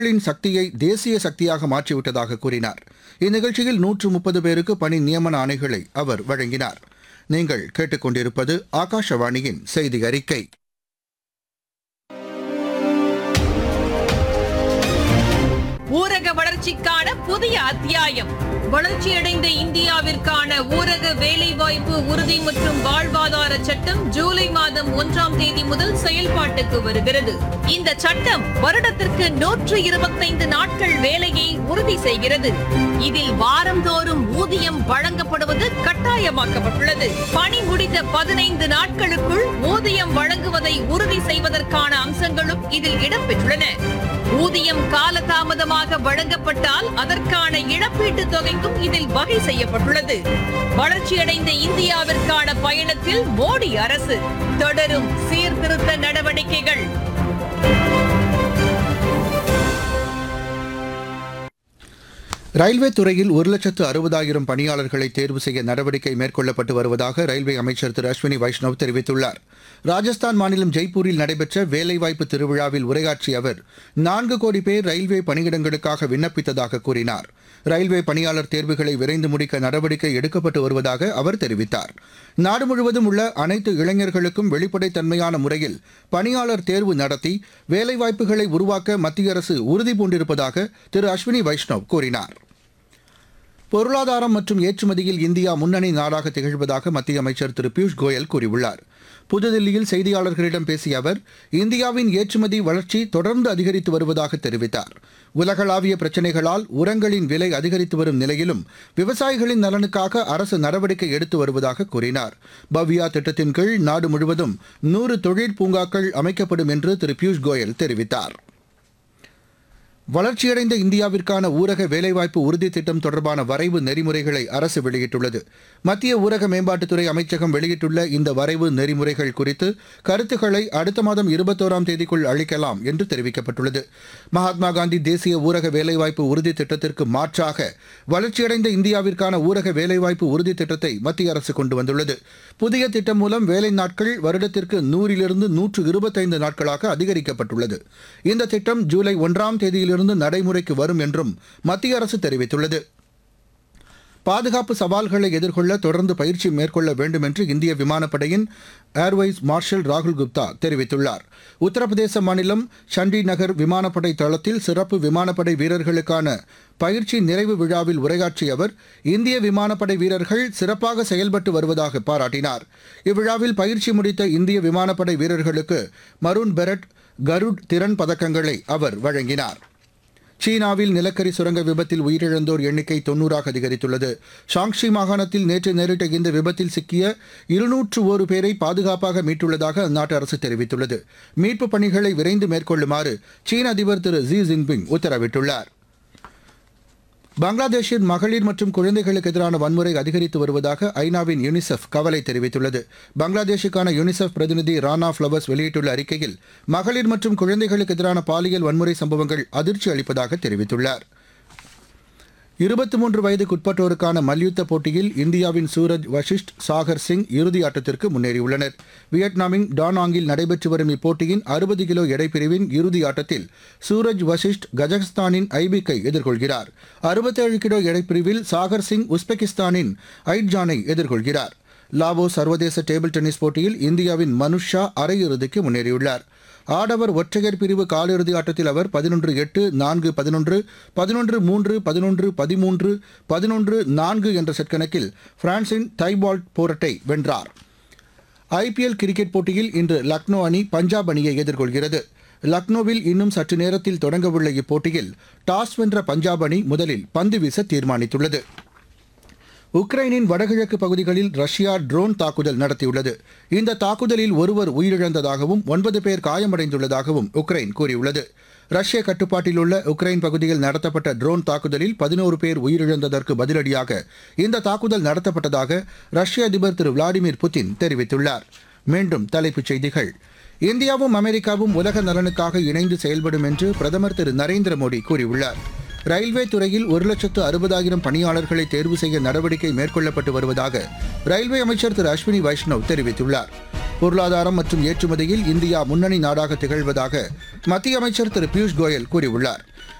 மக்களின் சக்தியை தேசிய சக்தியாக மாற்றிவிட்டதாக கூறினார் இந்நிகழ்ச்சியில் நூற்று முப்பது பேருக்கு பணி நியமன ஆணைகளை அவர் வழங்கினார் நீங்கள் கேட்டுக்கொண்டிருப்பது ஆகாஷவாணியின் செய்தி அறிக்கை ஊரக வளர்ச்சிக்கான புதிய அத்தியாயம் வளர்ச்சியடைந்த இந்தியாவிற்கான ஊரக வேலைவாய்ப்பு உறுதி மற்றும் வாழ்வாதார சட்டம் ஜூலை மாதம் ஒன்றாம் தேதி முதல் செயல்பாட்டுக்கு வருகிறது இந்த சட்டம் வருடத்திற்கு நூற்று இருபத்தைந்து நாட்கள் வேலையை உறுதி செய்கிறது இதில் வாரந்தோறும் ஊதியம் வழங்கப்படுவது கட்டாயமாக்கப்பட்டுள்ளது பணி முடிந்த பதினைந்து நாட்களுக்குள் ஊதியம் வழங்குவதை உறுதி செய்வதற்கான அம்சங்களும் இதில் இடம்பெற்றுள்ளன ஊதியம் காலதாமதமாக வழங்கப்பட்டால் அதற்கான இழப்பீட்டுத் தொகைக்கும் இதில் வகை செய்யப்பட்டுள்ளது வளர்ச்சியடைந்த இந்தியாவிற்கான பயணத்தில் மோடி அரசு தொடரும் சீர்திருத்த நடவடிக்கைகள் ரயில்வே துறையில் ஒரு லட்சத்து அறுபதாயிரம் பணியாளர்களை தேர்வு செய்ய நடவடிக்கை மேற்கொள்ளப்பட்டு வருவதாக ரயில்வே அமைச்சர் திரு அஸ்வினி வைஷ்ணவ் தெரிவித்துள்ளார் ராஜஸ்தான் மாநிலம் ஜெய்ப்பூரில் நடைபெற்ற வேலைவாய்ப்பு திருவிழாவில் உரையாற்றிய அவர் நான்கு கோடி பேர் ரயில்வே பணியிடங்களுக்காக விண்ணப்பித்ததாக கூறினார் ரயில்வே பணியாளர் தேர்வுகளை விரைந்து முடிக்க நடவடிக்கை எடுக்கப்பட்டு வருவதாக அவர் தெரிவித்தார் நாடு முழுவதும் உள்ள அனைத்து இளைஞர்களுக்கும் வெளிப்படைத்தன்மையான முறையில் பணியாளர் தேர்வு நடத்தி வேலைவாய்ப்புகளை உருவாக்க மத்திய அரசு உறுதி பூண்டிருப்பதாக திரு அஸ்வினி வைஷ்ணவ் கூறினார் பொருளாதாரம் மற்றும் ஏற்றுமதியில் இந்தியா முன்னணி நாடாக திகழ்வதாக மத்திய அமைச்சர் திரு பியூஷ் கோயல் கூறியுள்ளார் புதுதில்லியில் செய்தியாளர்களிடம் பேசிய அவர் இந்தியாவின் ஏற்றுமதி வளர்ச்சி தொடர்ந்து அதிகரித்து வருவதாக தெரிவித்தார் உலகளாவிய பிரச்சினைகளால் உரங்களின் விலை அதிகரித்து வரும் நிலையிலும் விவசாயிகளின் நலனுக்காக அரசு நடவடிக்கை எடுத்து வருவதாக கூறினார் பவ்யா திட்டத்தின் கீழ் நாடு முழுவதும் நூறு தொழில் பூங்காக்கள் அமைக்கப்படும் என்று திரு பியூஷ் கோயல் தெரிவித்தார் வளர்ச்சியடைந்த இந்தியாவிற்கான ஊரக வேலைவாய்ப்பு உறுதி திட்டம் தொடர்பான வரைவு நெறிமுறைகளை அரசு வெளியிட்டுள்ளது மத்திய ஊரக மேம்பாட்டுத்துறை அமைச்சகம் வெளியிட்டுள்ள இந்த வரைவு நெறிமுறைகள் குறித்து கருத்துக்களை அடுத்த மாதம் இருபத்தோராம் தேதிக்குள் அளிக்கலாம் என்று தெரிவிக்கப்பட்டுள்ளது மகாத்மா காந்தி தேசிய ஊரக வேலைவாய்ப்பு உறுதி திட்டத்திற்கு மாற்றாக வளர்ச்சியடைந்த இந்தியாவிற்கான ஊரக வேலைவாய்ப்பு உறுதி திட்டத்தை மத்திய அரசு கொண்டு வந்துள்ளது புதிய திட்டம் மூலம் வேலை நாட்கள் வருடத்திற்கு நூறிலிருந்து நூற்று இருபத்தைந்து நாட்களாக அதிகரிக்கப்பட்டுள்ளது இந்த திட்டம் ஜூலை ஒன்றாம் தேதியிலிருந்து நடைமுறைக்கு வரும் என்றும் மத்திய அரசு தெரிவித்துள்ளது பாதுகாப்பு சவால்களை எதிர்கொள்ள தொடர்ந்து பயிற்சி மேற்கொள்ள வேண்டும் என்று இந்திய விமானப்படையின் ஏர்வைஸ் மார்ஷல் ராகுல் குப்தா தெரிவித்துள்ளார் உத்தரப்பிரதேச மாநிலம் சண்டி நகர் விமானப்படை தளத்தில் சிறப்பு விமானப்படை வீரர்களுக்கான பயிற்சி நிறைவு விழாவில் உரையாற்றிய அவர் இந்திய விமானப்படை வீரர்கள் சிறப்பாக செயல்பட்டு வருவதாக பாராட்டினார் இவ்விழாவில் பயிற்சி முடித்த இந்திய விமானப்படை வீரர்களுக்கு மருண் பெரட் கருட் திறன் பதக்கங்களை அவர் வழங்கினார் சீனாவில் நிலக்கரி சுரங்க விபத்தில் உயிரிழந்தோர் எண்ணிக்கை தொன்னூறாக அதிகரித்துள்ளது ஷாங்ஷி மாகாணத்தில் நேற்று நேரிட்ட இந்த விபத்தில் சிக்கிய இருநூற்று ஒரு பேரை பாதுகாப்பாக மீட்டுள்ளதாக அந்நாட்டு அரசு தெரிவித்துள்ளது மீட்புப் பணிகளை விரைந்து மேற்கொள்ளுமாறு சீன அதிபர் திரு ஜி ஜின்பிங் உத்தரவிட்டுள்ளார் பங்களாதேஷில் மகளிர் மற்றும் குழந்தைகளுக்கு எதிரான வன்முறை அதிகரித்து வருவதாக ஐநாவின் யுனிசெஃப் கவலை தெரிவித்துள்ளது பங்களாதேஷுக்கான யுனிசெஃப் பிரதிநிதி ரானா ஃப்ளவர்ஸ் வெளியிட்டுள்ள அறிக்கையில் மகளிர் மற்றும் குழந்தைகளுக்கு எதிரான பாலியல் வன்முறை சம்பவங்கள் அதிர்ச்சி அளிப்பதாக தெரிவித்துள்ளார் இருபத்தி மூன்று வயதுக்குட்பட்டோருக்கான மல்யுத்த போட்டியில் இந்தியாவின் சூரஜ் வஷிஷ்ட் சாகர் சிங் இறுதி ஆட்டத்திற்கு முன்னேறியுள்ளனர் வியட்நாமின் டானாங்கில் நடைபெற்று வரும் இப்போட்டியின் அறுபது கிலோ எடைப்பிரிவின் இறுதி ஆட்டத்தில் சூரஜ் வஷிஷ்ட் கஜகஸ்தானின் ஐபிக்கை எதிர்கொள்கிறார் அறுபத்தேழு கிலோ எடைப்பிரிவில் சாகர் சிங் உஸ்பெகிஸ்தானின் ஐட்ஜானை எதிர்கொள்கிறார் லாவோ சர்வதேச டேபிள் டென்னிஸ் போட்டியில் இந்தியாவின் மனுஷ் ஷா அரையிறுதிக்கு முன்னேறியுள்ளார் ஆடவர் ஒற்றையர் பிரிவு காலிறுதி ஆட்டத்தில் அவர் பதினொன்று எட்டு நான்கு பதினொன்று பதினொன்று மூன்று பதினொன்று பதிமூன்று பதினொன்று நான்கு என்ற செட் கணக்கில் பிரான்சின் தைபால்ட் போரட்டை வென்றார் ஐபிஎல் கிரிக்கெட் போட்டியில் இன்று லக்னோ அணி பஞ்சாப் அணியை எதிர்கொள்கிறது லக்னோவில் இன்னும் சற்று நேரத்தில் தொடங்கவுள்ள இப்போட்டியில் டாஸ் வென்ற பஞ்சாப் அணி முதலில் பந்து வீச தீர்மானித்துள்ளது உக்ரைனின் வடகிழக்கு பகுதிகளில் ரஷ்யா ட்ரோன் தாக்குதல் நடத்தியுள்ளது இந்த தாக்குதலில் ஒருவர் உயிரிழந்ததாகவும் ஒன்பது பேர் காயமடைந்துள்ளதாகவும் உக்ரைன் கூறியுள்ளது ரஷ்ய கட்டுப்பாட்டில் உள்ள உக்ரைன் பகுதியில் நடத்தப்பட்ட ட்ரோன் தாக்குதலில் பதினோரு பேர் உயிரிழந்ததற்கு பதிலடியாக இந்த தாக்குதல் நடத்தப்பட்டதாக ரஷ்ய அதிபர் திரு விளாடிமிர் புட்டின் தெரிவித்துள்ளார் மீண்டும் தலைப்புச் செய்திகள் இந்தியாவும் அமெரிக்காவும் உலக நலனுக்காக இணைந்து செயல்படும் என்று பிரதமர் திரு நரேந்திர மோடி கூறியுள்ளார் ரயில்வே துறையில் ஒரு லட்சத்து அறுபதாயிரம் பணியாளர்களை தேர்வு செய்ய நடவடிக்கை மேற்கொள்ளப்பட்டு வருவதாக ரயில்வே அமைச்சர் திரு அஸ்வினி வைஷ்ணவ் தெரிவித்துள்ளார் பொருளாதாரம் மற்றும் ஏற்றுமதியில் இந்தியா முன்னணி நாடாக திகழ்வதாக மத்திய அமைச்சர் திரு பியூஷ் கோயல் கூறியுள்ளார்